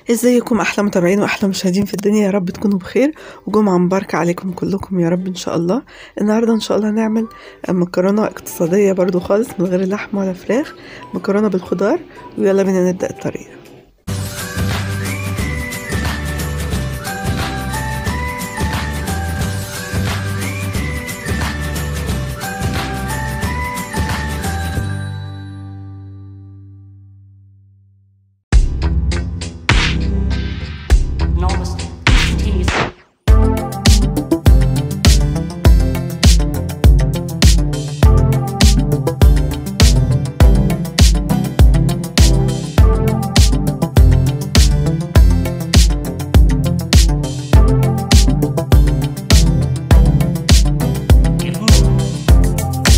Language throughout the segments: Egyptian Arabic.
ازيكم احلى متابعين واحلى مشاهدين في الدنيا يا رب تكونوا بخير وجمعة مباركة عليكم كلكم يا رب ان شاء الله النهاردة ان شاء الله نعمل مكرونة اقتصادية برضو خالص من غير لحمة ولا فراخ مكرونة بالخضار ويلا بينا نبدأ الطريقة enormous continuous Get moving.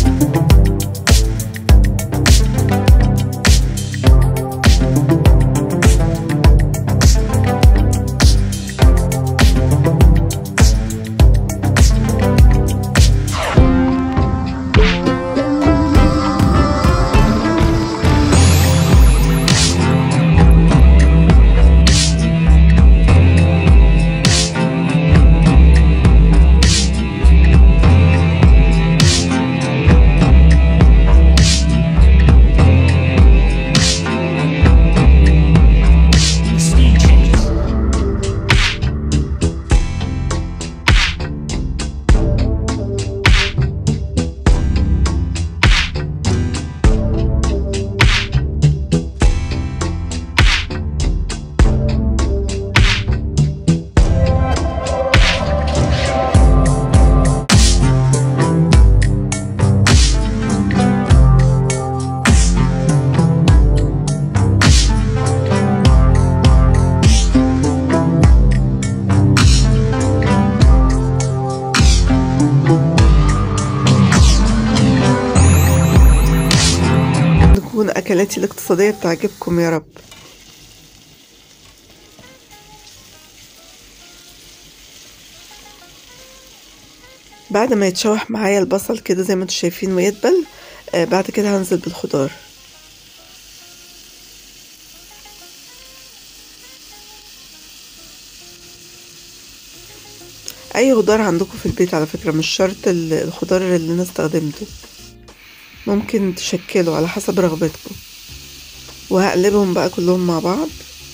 Speed changes. تكون اكلاتي الاقتصادية بتعجبكم يا رب بعد ما يتشوح معايا البصل كده زي ما انتم شايفين ويدبل آه بعد كده هنزل بالخضار اي خضار عندكم في البيت على فكرة مش شرط ال- الخضار اللي انا استخدمته ممكن تشكلوا على حسب رغبتكم وهقلبهم بقى كلهم مع بعض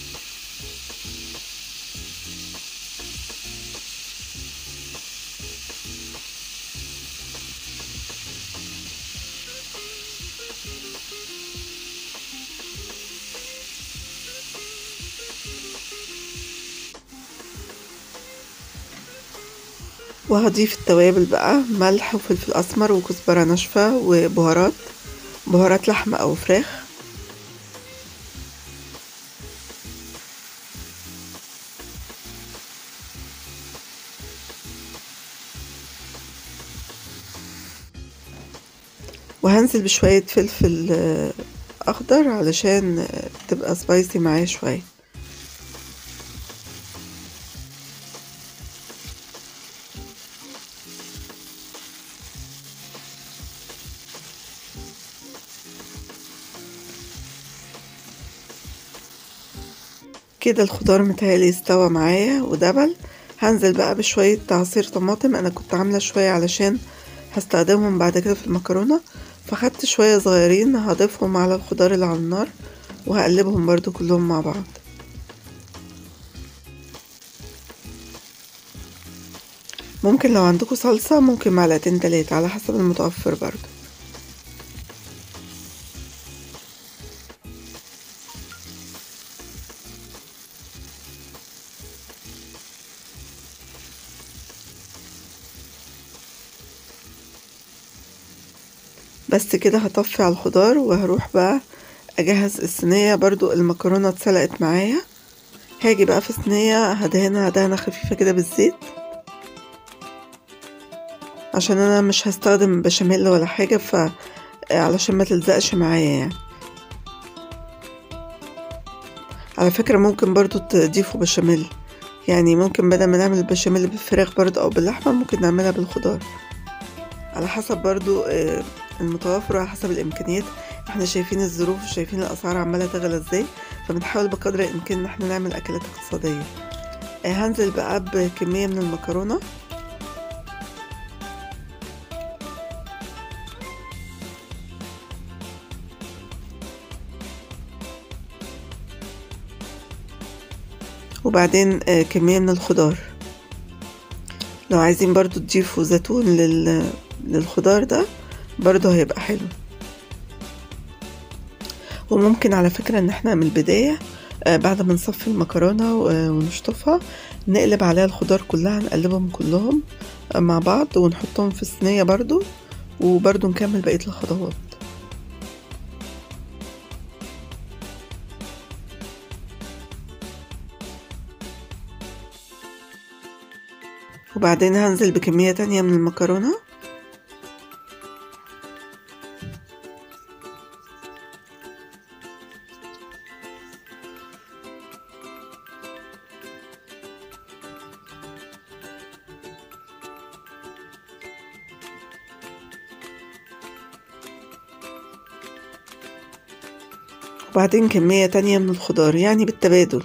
وهضيف التوابل بقى ملح وفلفل اسمر وكزبره ناشفه وبهارات بهارات لحمه او فراخ وهنزل بشويه فلفل آه، اخضر علشان آه، تبقى سبايسي معايا شويه كده الخضار متهيألي استوى معايا ودبل هنزل بقى بشوية عصير طماطم انا كنت عاملة شوية علشان هستخدمهم بعد كده في المكرونة فخدت شوية صغيرين هضيفهم على الخضار اللي على النار وهقلبهم برضو كلهم مع بعض ممكن لو عندكم صلصة ممكن معلقتين تلاتة على حسب المتوفر برضو بس كده هطفي على الخضار وهروح بقى اجهز الصينية برضو المكرونة اتسلقت معايا هاجي بقى في صينية هدهنها دهنة خفيفة كده بالزيت عشان انا مش هستخدم بشاميل ولا حاجة ف علشان ما تلزقش معايا يعني على فكرة ممكن برضو تضيفوا بشاميل يعني ممكن بدل ما نعمل البشاميل بالفراخ برضو او باللحمة ممكن نعملها بالخضار على حسب برضو آه، المتوفر وعلى حسب الامكانيات احنا شايفين الظروف وشايفين الاسعار عمالة تغلى ازاي فبنحاول بقدر الإمكان إن احنا نعمل أكلات اقتصادية آه، هنزل بقى بكمية من المكرونة وبعدين آه، كمية من الخضار لو عايزين برضو تضيفوا زيتون لل... للخضار ده برضو هيبقى حلو وممكن على فكرة ان احنا من البداية آه، بعد ما نصفي المكرونة و- ونشطفها نقلب عليها الخضار كلها نقلبهم كلهم آه، مع بعض ونحطهم في الصينية برضو وبرضو نكمل بقية الخطوات وبعدين هنزل بكمية تانية من المكرونة وبعدين كمية تانية من الخضار يعني بالتبادل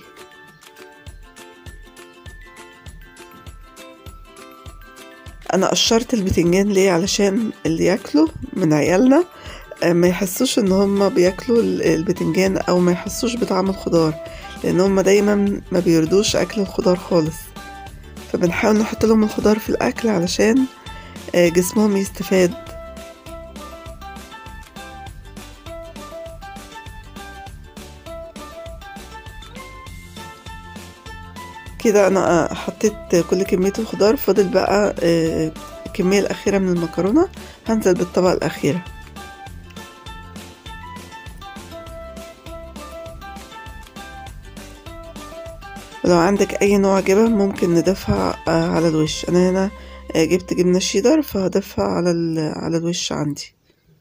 انا قشرت البتنجان ليه علشان اللي ياكلوا من عيالنا آه، ما يحسوش ان هم بياكلوا ال- البتنجان او ما يحسوش بطعم الخضار لان هم دايما ما بيردوش اكل الخضار خالص فبنحاول نحط لهم الخضار في الاكل علشان آه، جسمهم يستفاد كده انا حطيت كل كمية الخضار فاضل بقى آه، الكمية الأخيرة من المكرونة هنزل بالطبقة الأخيرة ولو عندك أي نوع جبن ممكن نضيفها آه، على الوش أنا هنا آه، جبت جبنة شيدر فهضيفها على ال- على الوش عندي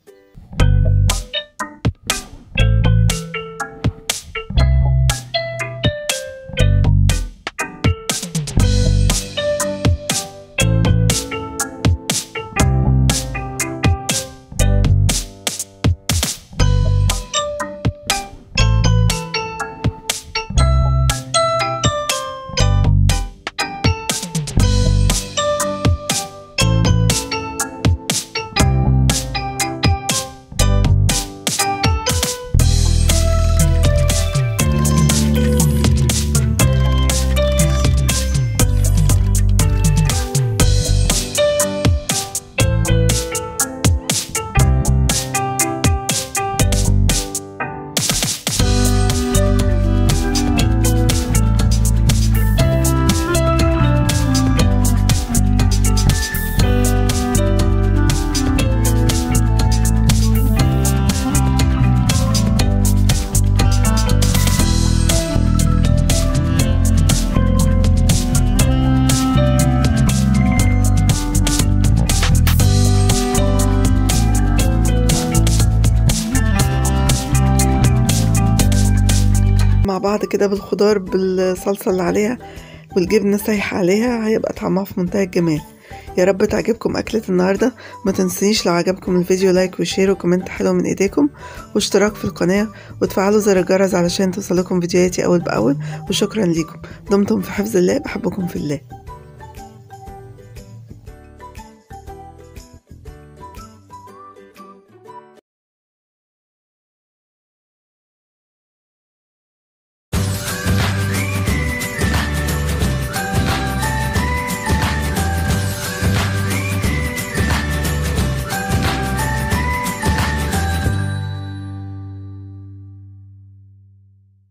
مع بعض كده بالخضار بالصلصة اللي عليها والجبنة سايحة عليها هيبقى طعمها في منتهى الجمال يا رب تعجبكم أكلة النهاردة ما تنسونيش لو عجبكم الفيديو لايك وشير وكومنت حلو من ايديكم واشتراك في القناة وتفعلوا زر الجرس علشان توصلكم فيديوهاتي أول بأول وشكرا ليكم دمتم في حفظ الله بحبكم في الله